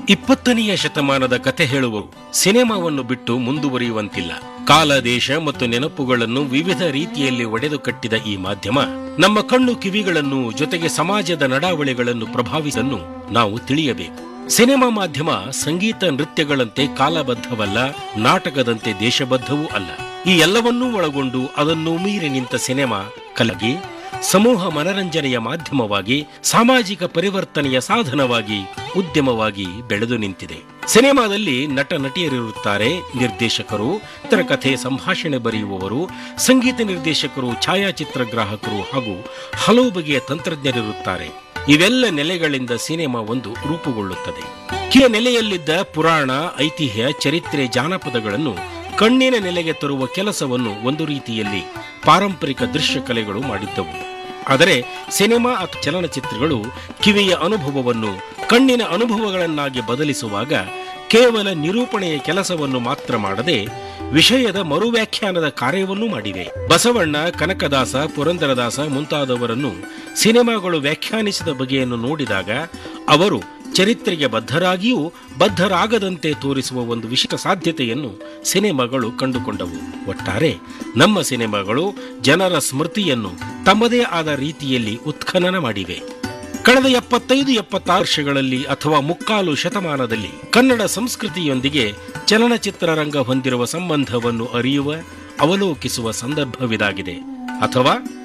ಇಪ್ಪತ್ತನೆಯ ಶತಮಾನದ ಕತೆ ಹೇಳುವವರು ಸಿನಿಮಾವನ್ನು ಬಿಟ್ಟು ಮುಂದುವರಿಯುವಂತಿಲ್ಲ ಕಾಲ ದೇಶ ಮತ್ತು ನೆನಪುಗಳನ್ನು ವಿವಿಧ ರೀತಿಯಲ್ಲಿ ಒಡೆದು ಕಟ್ಟಿದ ಈ ಮಾಧ್ಯಮ ನಮ್ಮ ಕಣ್ಣು ಕಿವಿಗಳನ್ನು ಜೊತೆಗೆ ಸಮಾಜದ ನಡಾವಳಿಗಳನ್ನು ಪ್ರಭಾವಿಸನ್ನು ನಾವು ತಿಳಿಯಬೇಕು ಸಿನಿಮಾ ಮಾಧ್ಯಮ ಸಂಗೀತ ನೃತ್ಯಗಳಂತೆ ಕಾಲಬದ್ಧವಲ್ಲ ನಾಟಕದಂತೆ ದೇಶಬದ್ಧವೂ ಅಲ್ಲ ಈ ಎಲ್ಲವನ್ನೂ ಒಳಗೊಂಡು ಅದನ್ನು ಮೀರಿ ನಿಂತ ಸಿನಿಮಾ ಕಲಗಿ ಸಮೂಹ ಮನರಂಜನೆಯ ಮಾಧ್ಯಮವಾಗಿ ಸಾಮಾಜಿಕ ಪರಿವರ್ತನೆಯ ಸಾಧನವಾಗಿ ಉದ್ಯಮವಾಗಿ ಬೆಳೆದು ನಿಂತಿದೆ ಸಿನಿಮಾದಲ್ಲಿ ನಟ ನಟಿಯರಿರುತ್ತಾರೆ ನಿರ್ದೇಶಕರು ಇತರ ಕಥೆ ಸಂಭಾಷಣೆ ಬರೆಯುವವರು ಸಂಗೀತ ನಿರ್ದೇಶಕರು ಛಾಯಾಚಿತ್ರಗ್ರಾಹಕರು ಹಾಗೂ ಹಲವು ಬಗೆಯ ತಂತ್ರಜ್ಞರಿರುತ್ತಾರೆ ಇವೆಲ್ಲ ನೆಲೆಗಳಿಂದ ಸಿನಿಮಾ ಒಂದು ರೂಪುಗೊಳ್ಳುತ್ತದೆ ಕಿಯ ನೆಲೆಯಲ್ಲಿದ್ದ ಪುರಾಣ ಐತಿಹ್ಯ ಚರಿತ್ರೆ ಜಾನಪದಗಳನ್ನು ಕಣ್ಣಿನ ನೆಲೆಗೆ ತರುವ ಕೆಲಸವನ್ನು ಒಂದು ರೀತಿಯಲ್ಲಿ ಪಾರಂಪರಿಕ ದೃಶ್ಯ ಕಲೆಗಳು ಮಾಡಿದ್ದವು ಆದರೆ ಸಿನಿಮಾ ಅಥವಾ ಚಲನಚಿತ್ರಗಳು ಕಿವಿಯ ಅನುಭವವನ್ನು ಕಣ್ಣಿನ ಅನುಭವಗಳನ್ನಾಗಿ ಬದಲಿಸುವಾಗ ಕೇವಲ ನಿರೂಪಣೆಯ ಕೆಲಸವನ್ನು ಮಾತ್ರ ಮಾಡದೆ ವಿಷಯದ ಮರುವ್ಯಾಖ್ಯಾನದ ಕಾರ್ಯವನ್ನೂ ಮಾಡಿವೆ ಬಸವಣ್ಣ ಕನಕದಾಸ ಪುರಂದರದಾಸ ಮುಂತಾದವರನ್ನು ಸಿನಿಮಾಗಳು ವ್ಯಾಖ್ಯಾನಿಸಿದ ಬಗೆಯನ್ನು ನೋಡಿದಾಗ ಅವರು ಚರಿತ್ರೆಗೆ ಬದ್ಧರಾಗಿಯೂ ಬದ್ಧರಾಗದಂತೆ ತೋರಿಸುವ ಒಂದು ವಿಶಿಷ್ಟ ಸಾಧ್ಯತೆಯನ್ನು ಸಿನಿಮಾಗಳು ಕಂಡುಕೊಂಡವು ಒಟ್ಟಾರೆ ನಮ್ಮ ಸಿನಿಮಾಗಳು ಜನರ ಸ್ಮೃತಿಯನ್ನು ತಮ್ಮದೇ ಆದ ರೀತಿಯಲ್ಲಿ ಉತ್ಖನನ ಮಾಡಿವೆ ಕಳೆದ ಎಪ್ಪತ್ತೈದು ಎಪ್ಪತ್ತಾರು ವರ್ಷಗಳಲ್ಲಿ ಅಥವಾ ಮುಕ್ಕಾಲು ಶತಮಾನದಲ್ಲಿ ಕನ್ನಡ ಸಂಸ್ಕೃತಿಯೊಂದಿಗೆ ಚಲನಚಿತ್ರರಂಗ ಹೊಂದಿರುವ ಸಂಬಂಧವನ್ನು ಅರಿಯುವ ಅವಲೋಕಿಸುವ ಸಂದರ್ಭವಿದಾಗಿದೆ ಅಥವಾ